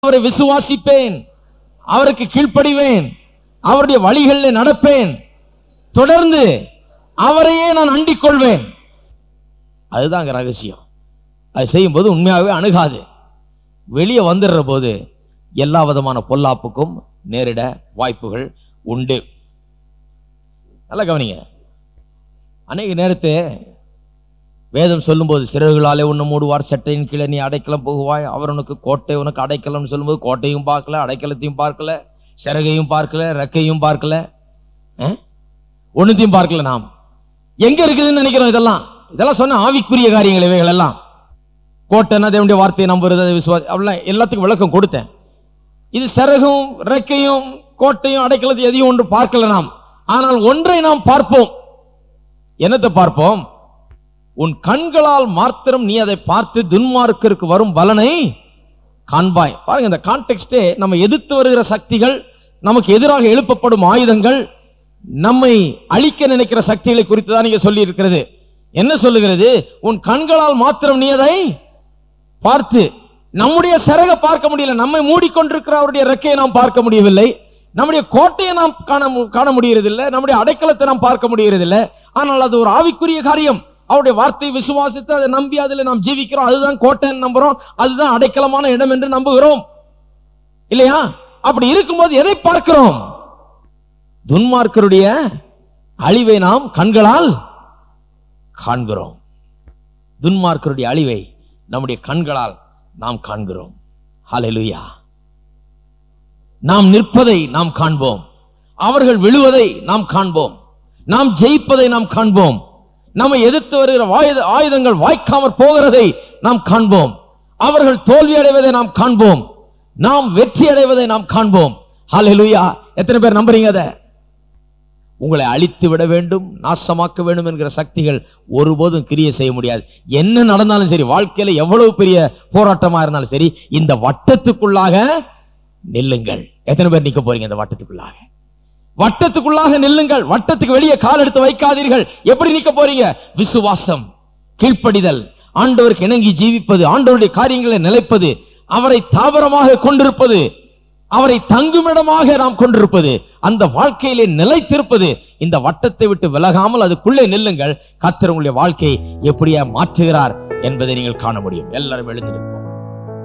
அவரை விசுவாசிப்பேன் அவருக்கு கீழ்ப்படிவேன் அவருடைய வழிகளில் நடப்பேன் தொடர்ந்து அவரையே நான் அண்டிக் கொள்வேன் அதுதான் அங்க ரகசியம் அது செய்யும்போது உண்மையாகவே அணுகாது வெளியே வந்துடுற போது எல்லா விதமான பொல்லாப்புக்கும் நேரிட வாய்ப்புகள் உண்டு நல்லா கவனிங்க அநேக நேரத்து வேதம் சொல்லும்போது சிறகுகளாலே உன்னை மூடுவார் சட்டையின் கீழே நீ அடைக்கலம் போகுவாய் அவர் உனக்கு கோட்டை உனக்கு அடைக்கலம்னு சொல்லும்போது கோட்டையும் பார்க்கல அடைக்கலத்தையும் பார்க்கல சிறகையும் பார்க்கல ரெக்கையும் பார்க்கல ஒன்னுத்தையும் பார்க்கல நாம் எங்க இருக்குதுன்னு நினைக்கிறோம் இதெல்லாம் இதெல்லாம் சொன்ன ஆவிக்குரிய காரியங்கள் இவைகள் எல்லாம் கோட்டைன்னா தேவனுடைய வார்த்தையை நம்புறது அதை விசுவாசி அப்படிலாம் எல்லாத்துக்கும் விளக்கம் கொடுத்தேன் இது சிறகும் ரெக்கையும் கோட்டையும் அடைக்கலத்தை எதையும் ஒன்று பார்க்கல நாம் ஆனால் ஒன்றை நாம் பார்ப்போம் என்னத்தை பார்ப்போம் உன் கண்களால் மாத்திரம் நீ அதை பார்த்து துன்மார்க்கருக்கு வரும் பலனை காண்பாய் பாருங்க இந்த கான்டெக்ஸ்டே நம்ம எதிர்த்து வருகிற சக்திகள் நமக்கு எதிராக எழுப்பப்படும் ஆயுதங்கள் நம்மை அழிக்க நினைக்கிற சக்திகளை குறித்து தான் நீங்க சொல்லி இருக்கிறது என்ன சொல்லுகிறது உன் கண்களால் மாத்திரம் நீ அதை பார்த்து நம்முடைய சிறக பார்க்க முடியல நம்மை மூடிக்கொண்டிருக்கிற அவருடைய ரெக்கையை நாம் பார்க்க முடியவில்லை நம்முடைய கோட்டையை நாம் காண மு- காண முடியறதில்லை நம்முடைய அடைக்கலத்தை நாம் பார்க்க முடியறதில்லை ஆனால் அது ஒரு ஆவிக்குரிய காரியம் அவருடைய வார்த்தையை விசுவாசித்து அதை நம்பி அதில் நாம் ஜீவிக்கிறோம் அதுதான் கோட்டைன்னு நம்புறோம் அதுதான் அடைக்கலமான இடம் என்று நம்புகிறோம் இல்லையா அப்படி இருக்கும்போது எதை பார்க்கிறோம் துன்மார்க்கருடைய அழிவை நாம் கண்களால் காண்கிறோம் துன்மார்க்கருடைய அழிவை நம்முடைய கண்களால் நாம் காண்கிறோம் ஹalleluya நாம் நிற்பதை நாம் காண்போம் அவர்கள் விழுவதை நாம் காண்போம் நாம் ஜெயிப்பதை நாம் காண்போம் நம்மை எதிர்த்து வருகிற வாயுத- ஆயுதங்கள் வாய்க்காமற் போகிறதை நாம் காண்போம் அவர்கள் தோல்வி அடைவதை நாம் காண்போம் நாம் வெற்றி அடைவதை நாம் காண்போம் ஹalleluya எத்தனை பேர் நம்புறீங்க அதை உங்களை அழித்து விட வேண்டும் நாசமாக்க வேண்டும் என்கிற சக்திகள் ஒருபோதும் கிரியை செய்ய முடியாது என்ன நடந்தாலும் சரி வாழ்க்கையில எவ்வளவு பெரிய போராட்டமா இருந்தாலும் சரி இந்த வட்டத்துக்குள்ளாக நில்லுங்கள் எத்தனை பேர் நிக்க போறீங்க இந்த வட்டத்துக்குள்ளாக வட்டத்துக்குள்ளாக நில்லுங்கள் வட்டத்துக்கு வெளியே கால் எடுத்து வைக்காதீர்கள் எப்படி நிக்க போறீங்க விசுவாசம் கீழ்ப்படிதல் ஆண்டவருக்கு இணங்கி ஜீவிப்பது ஆண்டவருடைய காரியங்களை நிலைப்பது அவரை தாவரமாக கொண்டிருப்பது அவரை தங்குமிடமாக நாம் கொண்டிருப்பது அந்த வாழ்க்கையிலே நிலைத்திருப்பது இந்த வட்டத்தை விட்டு விலகாமல் அதுக்குள்ளே நில்லுங்கள் கர்த்தர் உங்களுடைய வாழ்க்கையை எப்படியா மாற்றுகிறார் என்பதை நீங்கள் காண முடியும் எல்லாரும் எழுந்திரு